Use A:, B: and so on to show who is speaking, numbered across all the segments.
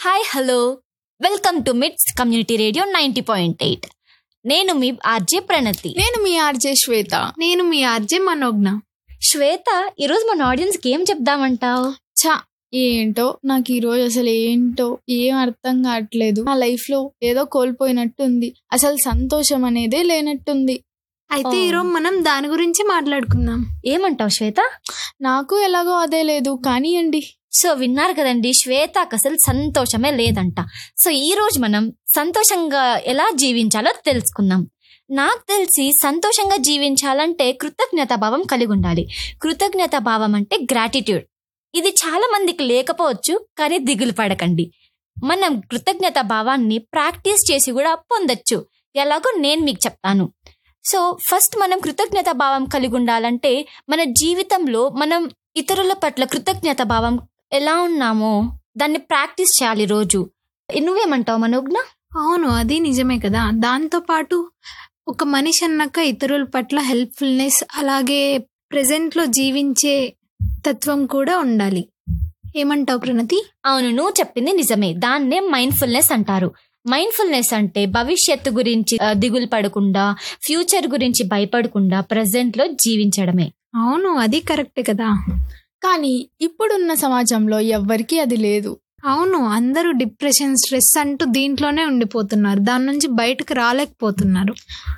A: Hi hello welcome to MITS community radio ninety point eight నేను మీ RJ ప్రణతి
B: నేను మీ ఆర్జే శ్వేత
C: నేను మీ ఆర్జే మనోజ్ఞ
A: శ్వేత ఈరోజు మన ఆడియన్స్కి ఏం చెప్దామంటావు
B: చా ఏంటో నాకు ఈ రోజు అసలు ఏంటో ఏం అర్థం కావట్లేదు నా లైఫ్ లో ఏదో కోల్పోయినట్టుంది అసలు సంతోషం అనేదే లేనట్టుంది
C: అయితే
A: ఓ.
C: ఈరోజు మనం దాని గురించి మాట్లాడుకుందాం
A: ఏమంటావు శ్వేత
B: నాకు ఎలాగో అదే లేదు కానివ్వండి
A: సో విన్నారు కదండి శ్వేతకు అసలు సంతోషమే లేదంట సో ఈ రోజు మనం సంతోషంగా ఎలా జీవించాలో తెలుసుకుందాం నాకు తెలిసి సంతోషంగా జీవించాలంటే కృతజ్ఞత భావం కలిగి ఉండాలి కృతజ్ఞత భావం అంటే గ్రాటిట్యూడ్ ఇది చాలా మందికి లేకపోవచ్చు కానీ దిగులు పడకండి మనం కృతజ్ఞత భావాన్ని ప్రాక్టీస్ చేసి కూడా పొందొచ్చు ఎలాగో నేను మీకు చెప్తాను సో ఫస్ట్ మనం కృతజ్ఞత భావం కలిగి ఉండాలంటే మన జీవితంలో మనం ఇతరుల పట్ల కృతజ్ఞత భావం ఎలా ఉన్నామో దాన్ని ప్రాక్టీస్ చేయాలి రోజు నువ్వేమంటావు మనోజ్ఞ
C: అవును అది నిజమే కదా దాంతో పాటు ఒక మనిషి అన్నాక ఇతరుల పట్ల హెల్ప్ఫుల్నెస్ అలాగే ప్రెసెంట్ లో జీవించే తత్వం కూడా ఉండాలి ఏమంటావు ప్రణతి
A: అవును నువ్వు చెప్పింది నిజమే దాన్నే మైండ్ఫుల్నెస్ అంటారు మైండ్ఫుల్నెస్ అంటే భవిష్యత్తు గురించి ఆ, దిగులు పడకుండా ఫ్యూచర్ గురించి భయపడకుండా ప్రజెంట్ లో జీవించడమే
C: అవును అది కరెక్టే కదా
B: కానీ ఇప్పుడున్న సమాజంలో ఎవ్వరికీ అది లేదు
C: అవును అందరూ డిప్రెషన్ స్ట్రెస్ అంటూ దీంట్లోనే ఉండిపోతున్నారు దాని నుంచి బయటకు రాలేకపోతున్నారు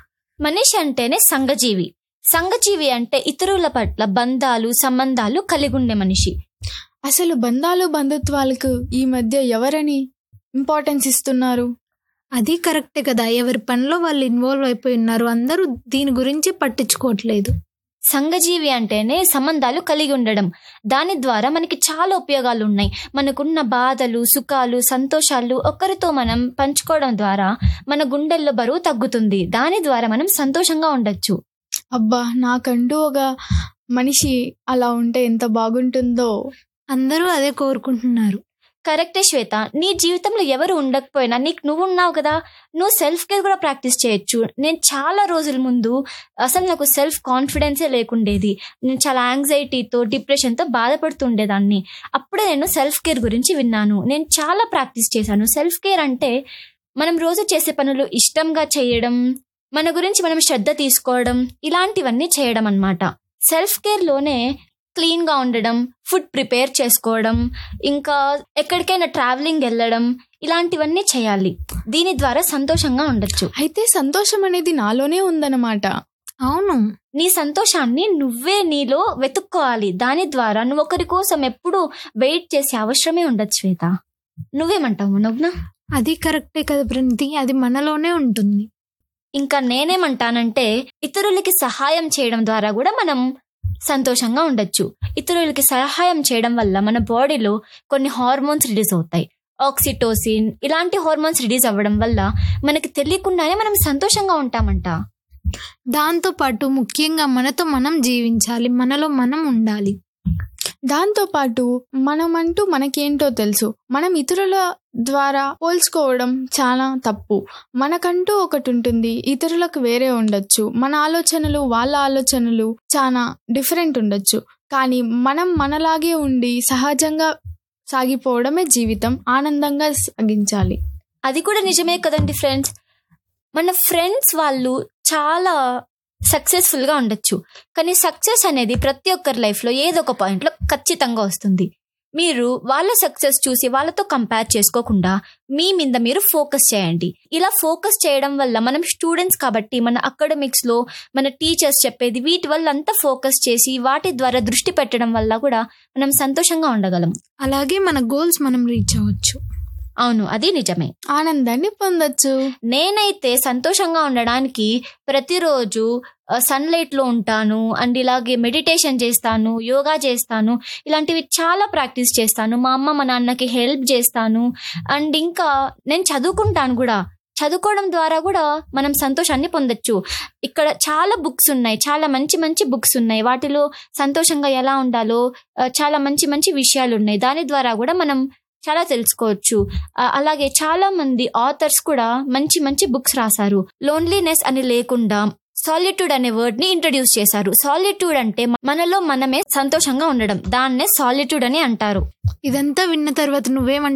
A: మనిషి అంటేనే సంఘజీవి సంఘజీవి అంటే ఇతరుల పట్ల బంధాలు సంబంధాలు కలిగి ఉండే మనిషి
B: అసలు బంధాలు బంధుత్వాలకు ఈ మధ్య ఎవరని ఇంపార్టెన్స్ ఇస్తున్నారు
C: అది కరెక్టే కదా ఎవరి పనిలో వాళ్ళు ఇన్వాల్వ్ అయిపోయి ఉన్నారు అందరూ దీని గురించి పట్టించుకోవట్లేదు
A: సంఘజీవి అంటేనే సంబంధాలు కలిగి ఉండడం దాని ద్వారా మనకి చాలా ఉపయోగాలు ఉన్నాయి మనకున్న బాధలు సుఖాలు సంతోషాలు ఒకరితో మనం పంచుకోవడం ద్వారా మన గుండెల్లో బరువు తగ్గుతుంది దాని ద్వారా మనం సంతోషంగా ఉండొచ్చు
B: అబ్బా నాకంటూ ఒక మనిషి అలా ఉంటే ఎంత బాగుంటుందో
C: అందరూ అదే కోరుకుంటున్నారు
A: కరెక్టే శ్వేత నీ జీవితంలో ఎవరు ఉండకపోయినా నీకు నువ్వు ఉన్నావు కదా నువ్వు సెల్ఫ్ కేర్ కూడా ప్రాక్టీస్ చేయొచ్చు నేను చాలా రోజుల ముందు అసలు నాకు సెల్ఫ్ కాన్ఫిడెన్సే లేకుండేది నేను చాలా యాంగ్జైటీతో డిప్రెషన్తో బాధపడుతుండేదాన్ని అప్పుడే నేను సెల్ఫ్ కేర్ గురించి విన్నాను నేను చాలా ప్రాక్టీస్ చేశాను సెల్ఫ్ కేర్ అంటే మనం రోజు చేసే పనులు ఇష్టంగా చేయడం మన గురించి మనం శ్రద్ధ తీసుకోవడం ఇలాంటివన్నీ చేయడం అన్నమాట సెల్ఫ్ కేర్లోనే క్లీన్గా ఉండడం ఫుడ్ ప్రిపేర్ చేసుకోవడం ఇంకా ఎక్కడికైనా ట్రావెలింగ్ వెళ్ళడం ఇలాంటివన్నీ చేయాలి దీని ద్వారా సంతోషంగా ఉండొచ్చు
B: అయితే సంతోషం అనేది నాలోనే ఉందన్నమాట
C: అవును
A: నీ సంతోషాన్ని నువ్వే నీలో వెతుక్కోవాలి దాని ద్వారా నువ్వు ఒకరి కోసం ఎప్పుడు వెయిట్ చేసే అవసరమే ఉండదు శ్వేత నువ్వేమంటావు మనోజ్ఞ
C: అది కరెక్టే కదా ప్రణతి అది మనలోనే ఉంటుంది
A: ఇంకా నేనేమంటానంటే ఇతరులకి సహాయం చేయడం ద్వారా కూడా మనం సంతోషంగా ఉండొచ్చు ఇతరులకి సహాయం చేయడం వల్ల మన బాడీలో కొన్ని హార్మోన్స్ రిలీజ్ అవుతాయి ఆక్సిటోసిన్ ఇలాంటి హార్మోన్స్ రిలీజ్ అవ్వడం వల్ల మనకి తెలియకుండానే మనం సంతోషంగా ఉంటామంట
C: దాంతో పాటు ముఖ్యంగా మనతో మనం జీవించాలి మనలో మనం ఉండాలి
B: దాంతో పాటు మనమంటూ మనకేంటో తెలుసు మనం ఇతరుల ద్వారా పోల్చుకోవడం చాలా తప్పు మనకంటూ ఒకటి ఉంటుంది ఇతరులకు వేరే ఉండొచ్చు మన ఆలోచనలు వాళ్ళ ఆలోచనలు చాలా డిఫరెంట్ ఉండొచ్చు కానీ మనం మనలాగే ఉండి సహజంగా సాగిపోవడమే జీవితం ఆనందంగా సాగించాలి
A: అది కూడా నిజమే కదండి ఫ్రెండ్స్ మన ఫ్రెండ్స్ వాళ్ళు చాలా సక్సెస్ఫుల్గా ఉండొచ్చు కానీ సక్సెస్ అనేది ప్రతి ఒక్కరి లైఫ్లో ఏదో ఒక పాయింట్లో ఖచ్చితంగా వస్తుంది మీరు వాళ్ళ సక్సెస్ చూసి వాళ్ళతో కంపేర్ చేసుకోకుండా మీ మీద మీరు ఫోకస్ చేయండి ఇలా ఫోకస్ చేయడం వల్ల మనం స్టూడెంట్స్ కాబట్టి మన అకాడమిక్స్లో మన టీచర్స్ చెప్పేది వీటి వల్ల అంతా ఫోకస్ చేసి వాటి ద్వారా దృష్టి పెట్టడం వల్ల కూడా మనం సంతోషంగా ఉండగలం
C: అలాగే మన గోల్స్ మనం రీచ్ అవ్వచ్చు
A: అవును అది నిజమే
B: ఆనందాన్ని పొందొచ్చు
A: నేనైతే సంతోషంగా ఉండడానికి ప్రతిరోజు సన్లైట్ లో ఉంటాను అండ్ ఇలాగే మెడిటేషన్ చేస్తాను యోగా చేస్తాను ఇలాంటివి చాలా ప్రాక్టీస్ చేస్తాను మా అమ్మ మా నాన్నకి హెల్ప్ చేస్తాను అండ్ ఇంకా నేను చదువుకుంటాను కూడా చదువుకోవడం ద్వారా కూడా మనం సంతోషాన్ని పొందొచ్చు ఇక్కడ చాలా బుక్స్ ఉన్నాయి చాలా మంచి మంచి బుక్స్ ఉన్నాయి వాటిలో సంతోషంగా ఎలా ఉండాలో ఆ, చాలా మంచి మంచి విషయాలు ఉన్నాయి దాని ద్వారా కూడా మనం చాలా తెలుసుకోవచ్చు ఆ, అలాగే చాలా మంది ఆథర్స్ కూడా మంచి మంచి బుక్స్ రాశారు లోన్లీనెస్ అని లేకుండా సాలిట్యూడ్ అనే వర్డ్ ని ఇంట్రడ్యూస్ చేశారు సాలిట్యూడ్ అంటే మనలో మనమే సంతోషంగా ఉండడం దాన్నే సాలిట్యూడ్ అని అంటారు
C: ఇదంతా విన్న తర్వాత నువ్వేమంటావు